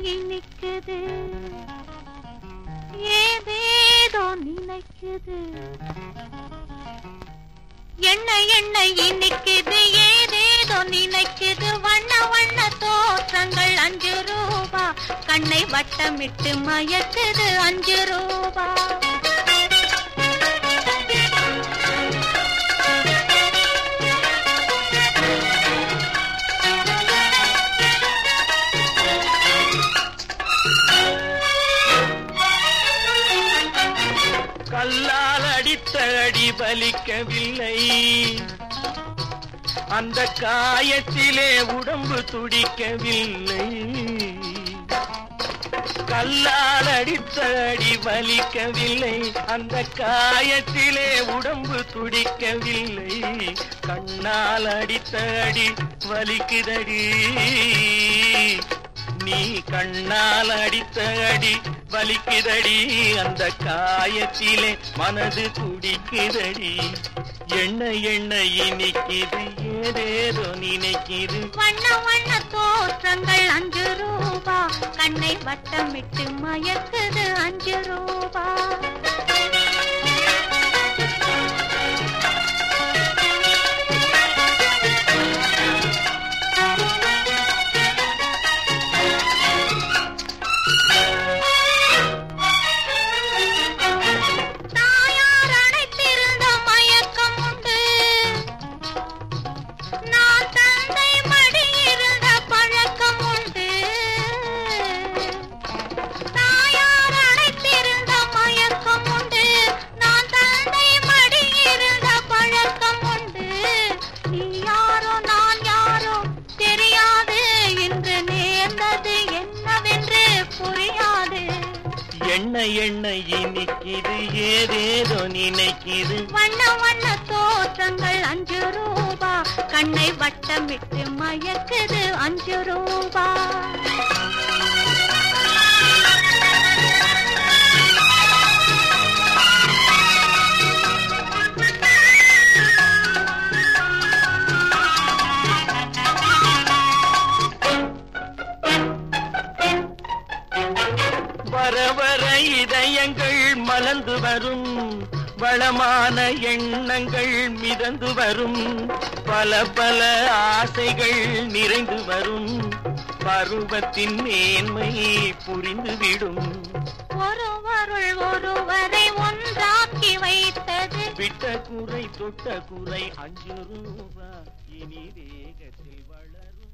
இனிக்குது ஏதேதோ நினைக்குது எண்ணெய் எண்ணெய் இனிக்குது ஏதேதோ நினைக்குது வண்ண வண்ண தோற்றங்கள் அஞ்சு ரூபா கண்ணை வட்டமிட்டு மயக்குது அஞ்சு ரூபா கல்லால் அடித்த அடி பலிக்கவில்லை அந்த காயத்திலே உடம்பு துடிக்கவில்லை கல்லால் அடித்த அடி வலிக்கவில்லை அந்த காயத்திலே உடம்பு துடிக்கவில்லை கண்ணால் அடித்த அடி வலிக்குதடி நீ கண்ணால் அடித்த அடி வலிக்குதடி அந்த காயத்திலே மனது துடிக்குதடி எண்ண எண்ண இனிக்குது ஏதேதோ நினைக்குது வண்ண வண்ண தோற்றங்கள் அஞ்சு ரூபா கண்ணை வட்டமிட்டு மயக்குது அஞ்சு ரூபா தாயார் அணைத்திருந்த மயக்கம் உண்டு நான் தந்தை மடியிருந்த பழக்கம் உண்டு தாயார் அணைத்திருந்த மயக்கம் உண்டு நான் தந்தை மடியிருந்த பழக்கம் உண்டு நீ யாரோ நான் யாரோ தெரியாது இன்று நேர்ந்தது என்னவென்று புரியாது எண்ண எண்ண இனிக்குது ஏதேதோ நினைக்குது வண்ண வண்ண தோற்றங்கள் அஞ்சு ரூபா கண்ணை வட்டமிட்டு மயக்குது அஞ்சு ரூபா வர வர இதயங்கள் மலர்ந்து வரும் வளமான எண்ணங்கள் மிதந்து வரும் பல பல ஆசைகள் நிறைந்து வரும் பருவத்தின் மேன்மை புரிந்துவிடும் ஒருவருள் ஒருவரை ஒன்றாக்கி வைத்தது விட்ட குறை தொட்ட குறை அஞ்சு ரூபா இனி வேகத்தில் வளரும்